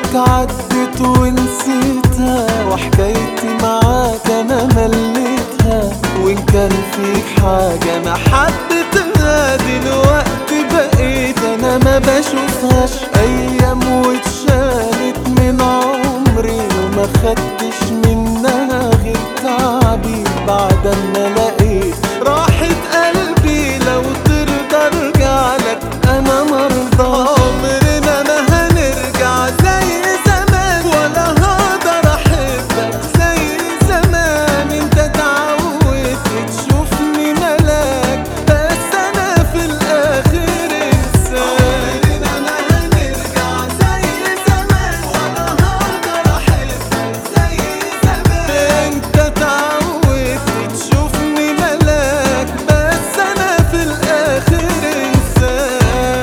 سنينك عدت ونسيتها وحكايتي معاك انا مليتها وان كان فيك حاجة انا حبيتها دلوقتي بقيت انا ما بشوفهاش ايام واتشالت من عمري وما خدتش منها غير تعبي بعد ما لقيت راحة قلبي لو ترضى ارجع لك انا مرضاش عمرنا ما هنرجع زي زمان ولا هقدر احبك زي زمان انت اتعودت تشوفني ملاك بس انا في الاخر انسان عمرنا ما هنرجع زي زمان ولا هقدر احبك زي زمان انت اتعودت تشوفني ملاك بس انا في الاخر انسان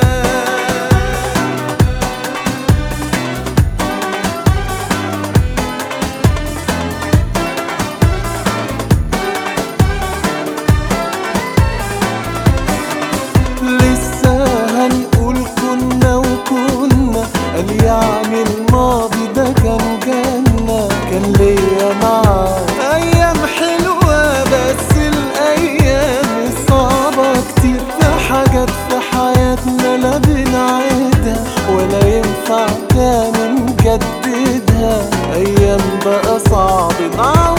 لسه هنقول كنا وكنا قال يعني الماضي ده كان جنة كان ليا معاه أيام حلوة بس الأيام صعبة كتير في حاجات في حياتنا لا بنعيدها ولا ينفع تاني نجددها أيام بقى صعب نعوض